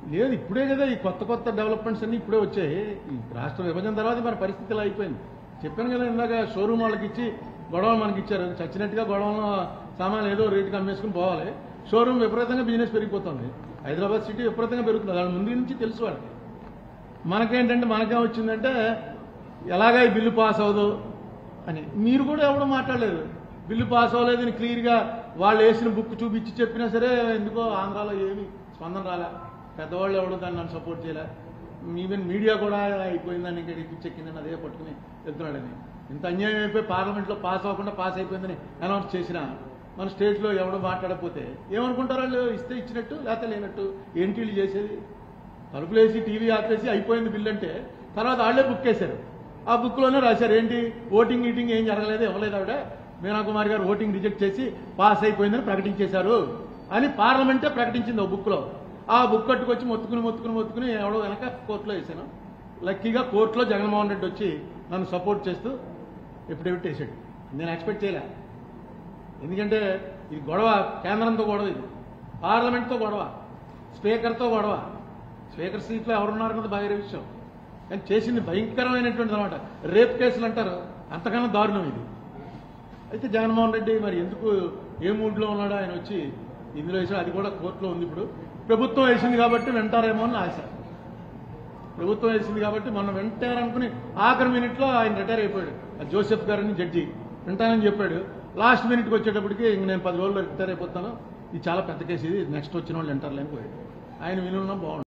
లేదు ఇప్పుడే కదా ఈ కొత్త కొత్త డెవలప్మెంట్స్ అన్ని ఇప్పుడే వచ్చాయి ఈ రాష్ట్ర విభజన తర్వాత మన పరిస్థితి ఇలా అయిపోయింది చెప్పాను కదా ఇందాక షోరూమ్ వాళ్ళకి ఇచ్చి గొడవలు మనకి ఇచ్చారు చచ్చినట్టుగా గొడవలను సామాన్లు ఏదో రేటుకి అమ్మేసుకుని పోవాలి షోరూమ్ విపరీతంగా బిజినెస్ పెరిగిపోతుంది హైదరాబాద్ సిటీ విపరీతంగా పెరుగుతుంది వాళ్ళ ముందు నుంచి తెలుసు వాళ్ళకి మనకేంటంటే మనకేం వచ్చిందంటే ఎలాగా ఈ బిల్లు పాస్ అవ్వదు అని మీరు కూడా ఎవడో మాట్లాడలేదు బిల్లు పాస్ అవ్వలేదు అని క్లియర్గా వాళ్ళు వేసిన బుక్ చూపించి చెప్పినా సరే ఎందుకో ఆంధ్రాలో ఏమి స్పందన రాలే పెద్దవాళ్ళు ఎవడో దాన్ని నన్ను సపోర్ట్ చేయలే ఈవెన్ మీడియా కూడా అయిపోయిందని ఇక్కడ పిచ్చెక్కిందని అదే పట్టుకుని వెళ్తున్నాడని ఇంత అన్యాయం అయిపోయి పార్లమెంట్లో పాస్ అవ్వకుండా పాస్ అయిపోయిందని అనౌన్స్ చేసిన మన స్టేట్లో ఎవడో మాట్లాడకపోతే ఏమనుకుంటారు వాళ్ళు ఇస్తే ఇచ్చినట్టు లేకపోతే లేనట్టు ఏంటి వీళ్ళు చేసేది తలుపులేసి టీవీ ఆపేసి అయిపోయింది బిల్ అంటే తర్వాత వాళ్ళే బుక్ చేశారు ఆ బుక్లోనే రాశారు ఏంటి ఓటింగ్ ఈటింగ్ ఏం జరగలేదు ఇవ్వలేదు ఆవిడ మీనా కుమార్ గారు ఓటింగ్ రిజెక్ట్ చేసి పాస్ అయిపోయిందని ప్రకటించేశారు అని పార్లమెంటే ప్రకటించింది ఓ బుక్లో ఆ బుక్ కట్టుకొచ్చి మొత్తుకుని మొత్తుకుని మొత్తుకుని ఎవడో వెనక కోర్టులో వేసాను లక్కీగా కోర్టులో జగన్మోహన్ రెడ్డి వచ్చి నన్ను సపోర్ట్ చేస్తూ ఎప్పుడెప్పుడు వేసాడు నేను ఎక్స్పెక్ట్ చేయలే ఎందుకంటే ఇది గొడవ కేంద్రంతో గొడవ ఇది పార్లమెంట్తో గొడవ స్పీకర్తో గొడవ స్పీకర్ సీట్లో ఎవరున్నారు కదా బాగా విషయం కానీ చేసింది భయంకరమైనటువంటి అనమాట రేప్ కేసులు అంటారు అంతకన్నా దారుణం ఇది అయితే జగన్మోహన్ రెడ్డి మరి ఎందుకు ఏ మూడ్లో ఉన్నాడో ఆయన వచ్చి ఇందులో వేసాడు అది కూడా కోర్టులో ఉంది ఇప్పుడు ప్రభుత్వం వేసింది కాబట్టి వింటారేమో అని ఆశ ప్రభుత్వం వేసింది కాబట్టి మొన్న వింటారనుకుని ఆఖరి మినిట్లో ఆయన రిటైర్ అయిపోయాడు ఆ జోసెఫ్ గారని జడ్జి వింటానని చెప్పాడు లాస్ట్ మినిట్కి వచ్చేటప్పటికి ఇంక నేను పది రోజుల్లో రిటైర్ అయిపోతాను ఇది చాలా పెద్ద కేసు ఇది నెక్స్ట్ వచ్చిన వాళ్ళు వింటారులే అని పోయాడు ఆయన వినున్నా బాగుంది